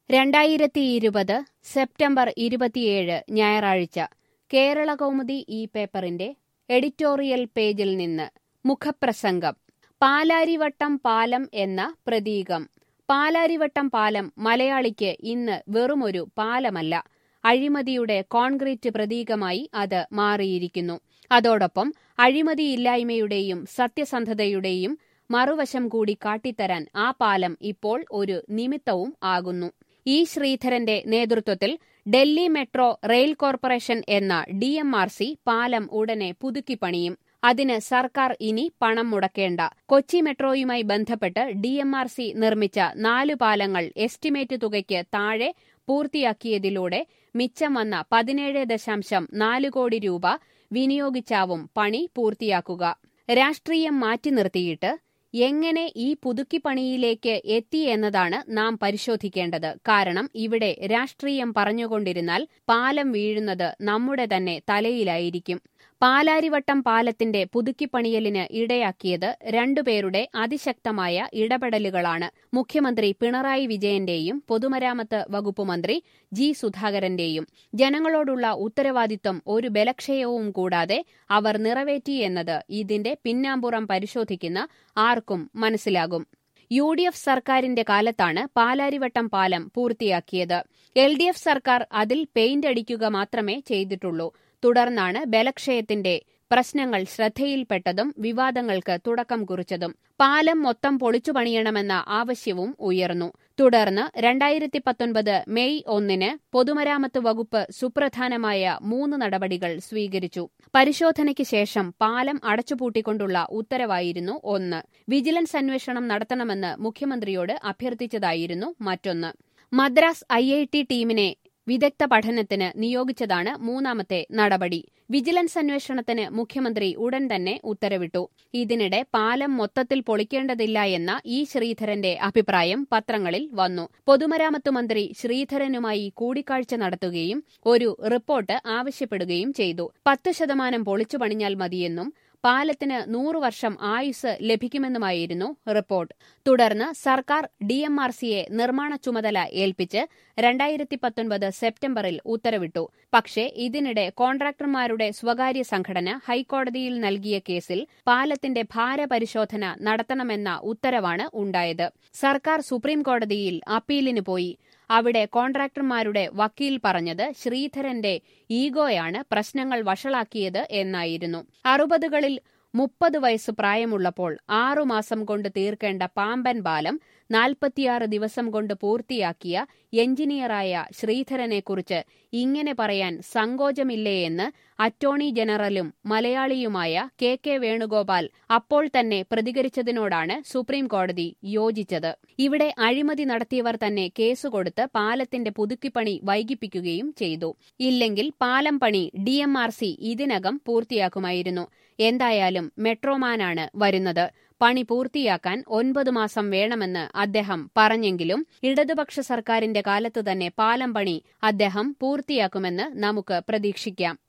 രണ്ടായിരത്തി ഇരുപത് സെപ്റ്റംബർ ഇരുപത്തിയേഴ് ഞായറാഴ്ച കേരള കൗമുദി ഈ പേപ്പറിന്റെ എഡിറ്റോറിയൽ പേജിൽ നിന്ന് മുഖപ്രസംഗം പാലാരിവട്ടം പാലം എന്ന പ്രതീകം പാലാരിവട്ടം പാലം മലയാളിക്ക് ഇന്ന് വെറുമൊരു പാലമല്ല അഴിമതിയുടെ കോൺക്രീറ്റ് പ്രതീകമായി അത് മാറിയിരിക്കുന്നു അതോടൊപ്പം അഴിമതിയില്ലായ്മയുടെയും സത്യസന്ധതയുടെയും മറുവശം കൂടി കാട്ടിത്തരാൻ ആ പാലം ഇപ്പോൾ ഒരു നിമിത്തവും ആകുന്നു ഇ ശ്രീധരന്റെ നേതൃത്വത്തിൽ ഡൽഹി മെട്രോ റെയിൽ കോർപ്പറേഷൻ എന്ന ഡി എം ആർ സി പാലം ഉടനെ പുതുക്കി പണിയും അതിന് സർക്കാർ ഇനി പണം മുടക്കേണ്ട കൊച്ചി മെട്രോയുമായി ബന്ധപ്പെട്ട് ഡി എം ആർ സി നിർമ്മിച്ച നാലു പാലങ്ങൾ എസ്റ്റിമേറ്റ് തുകയ്ക്ക് താഴെ പൂർത്തിയാക്കിയതിലൂടെ മിച്ചം വന്ന പതിനേഴ് ദശാംശം നാല് കോടി രൂപ വിനിയോഗിച്ചാവും പണി പൂർത്തിയാക്കുക രാഷ്ട്രീയം മാറ്റി നിർത്തിയിട്ട് എങ്ങനെ ഈ പുതുക്കിപ്പണിയിലേക്ക് എത്തി എന്നതാണ് നാം പരിശോധിക്കേണ്ടത് കാരണം ഇവിടെ രാഷ്ട്രീയം പറഞ്ഞുകൊണ്ടിരുന്നാൽ പാലം വീഴുന്നത് നമ്മുടെ തന്നെ തലയിലായിരിക്കും പാലാരിവട്ടം പാലത്തിന്റെ പുതുക്കിപ്പണിയലിന് ഇടയാക്കിയത് രണ്ടുപേരുടെ അതിശക്തമായ ഇടപെടലുകളാണ് മുഖ്യമന്ത്രി പിണറായി വിജയന്റെയും പൊതുമരാമത്ത് വകുപ്പ് മന്ത്രി ജി സുധാകരന്റെയും ജനങ്ങളോടുള്ള ഉത്തരവാദിത്വം ഒരു ബലക്ഷയവും കൂടാതെ അവർ നിറവേറ്റി എന്നത് ഇതിന്റെ പിന്നാമ്പുറം പരിശോധിക്കുന്ന ആർക്കും മനസ്സിലാകും യു ഡി എഫ് സർക്കാരിന്റെ കാലത്താണ് പാലാരിവട്ടം പാലം പൂർത്തിയാക്കിയത് എൽ ഡി എഫ് സർക്കാർ അതിൽ പെയിന്റ് അടിക്കുക മാത്രമേ ചെയ്തിട്ടുള്ളൂ തുടർന്നാണ് ബലക്ഷയത്തിന്റെ പ്രശ്നങ്ങൾ ശ്രദ്ധയിൽപ്പെട്ടതും വിവാദങ്ങൾക്ക് തുടക്കം കുറിച്ചതും പാലം മൊത്തം പൊളിച്ചു പണിയണമെന്ന ആവശ്യവും ഉയർന്നു തുടർന്ന് രണ്ടായിരത്തി പത്തൊൻപത് മെയ് ഒന്നിന് പൊതുമരാമത്ത് വകുപ്പ് സുപ്രധാനമായ മൂന്ന് നടപടികൾ സ്വീകരിച്ചു പരിശോധനയ്ക്ക് ശേഷം പാലം അടച്ചുപൂട്ടിക്കൊണ്ടുള്ള ഉത്തരവായിരുന്നു ഒന്ന് വിജിലൻസ് അന്വേഷണം നടത്തണമെന്ന് മുഖ്യമന്ത്രിയോട് അഭ്യർത്ഥിച്ചതായിരുന്നു മറ്റൊന്ന് മദ്രാസ് ഐ ഐ ടി ടീമിനെ വിദഗ്ധ പഠനത്തിന് നിയോഗിച്ചതാണ് മൂന്നാമത്തെ നടപടി വിജിലൻസ് അന്വേഷണത്തിന് മുഖ്യമന്ത്രി ഉടൻ തന്നെ ഉത്തരവിട്ടു ഇതിനിടെ പാലം മൊത്തത്തിൽ പൊളിക്കേണ്ടതില്ല എന്ന ഇ ശ്രീധരന്റെ അഭിപ്രായം പത്രങ്ങളിൽ വന്നു പൊതുമരാമത്ത് മന്ത്രി ശ്രീധരനുമായി കൂടിക്കാഴ്ച നടത്തുകയും ഒരു റിപ്പോർട്ട് ആവശ്യപ്പെടുകയും ചെയ്തു പത്ത് ശതമാനം പൊളിച്ചു പണിഞ്ഞാൽ മതിയെന്നും പാലത്തിന് നൂറു വർഷം ആയുസ് ലഭിക്കുമെന്നുമായിരുന്നു റിപ്പോർട്ട് തുടർന്ന് സർക്കാർ ഡി എം ആർ സിയെ നിർമ്മാണ ചുമതല ഏൽപ്പിച്ച് രണ്ടായിരത്തി പത്തൊൻപത് സെപ്റ്റംബറിൽ ഉത്തരവിട്ടു പക്ഷേ ഇതിനിടെ കോൺട്രാക്ടർമാരുടെ സ്വകാര്യ സംഘടന ഹൈക്കോടതിയിൽ നൽകിയ കേസിൽ പാലത്തിന്റെ ഭാരപരിശോധന നടത്തണമെന്ന ഉത്തരവാണ് ഉണ്ടായത് സർക്കാർ സുപ്രീംകോടതിയിൽ അപ്പീലിന് പോയി അവിടെ കോൺട്രാക്ടർമാരുടെ വക്കീൽ പറഞ്ഞത് ശ്രീധരന്റെ ഈഗോയാണ് പ്രശ്നങ്ങൾ വഷളാക്കിയത് എന്നായിരുന്നു അറുപതുകളിൽ മുപ്പത് വയസ്സ് പ്രായമുള്ളപ്പോൾ ആറുമാസം കൊണ്ട് തീർക്കേണ്ട പാമ്പൻ പാലം നാൽപ്പത്തിയാറ് ദിവസം കൊണ്ട് പൂർത്തിയാക്കിയ എഞ്ചിനീയറായ ശ്രീധരനെക്കുറിച്ച് ഇങ്ങനെ പറയാൻ സങ്കോചമില്ലേയെന്ന് അറ്റോർണി ജനറലും മലയാളിയുമായ കെ കെ വേണുഗോപാൽ അപ്പോൾ തന്നെ പ്രതികരിച്ചതിനോടാണ് സുപ്രീം കോടതി യോജിച്ചത് ഇവിടെ അഴിമതി നടത്തിയവർ തന്നെ കേസ് കൊടുത്ത് പാലത്തിന്റെ പുതുക്കിപ്പണി വൈകിപ്പിക്കുകയും ചെയ്തു ഇല്ലെങ്കിൽ പാലം പണി ഡി എം ആർ സി ഇതിനകം പൂർത്തിയാക്കുമായിരുന്നു എന്തായാലും മെട്രോമാനാണ് വരുന്നത് പണി പൂർത്തിയാക്കാൻ ഒൻപത് മാസം വേണമെന്ന് അദ്ദേഹം പറഞ്ഞെങ്കിലും ഇടതുപക്ഷ സർക്കാരിന്റെ കാലത്ത് തന്നെ പാലം പണി അദ്ദേഹം പൂർത്തിയാക്കുമെന്ന് നമുക്ക് പ്രതീക്ഷിക്കാം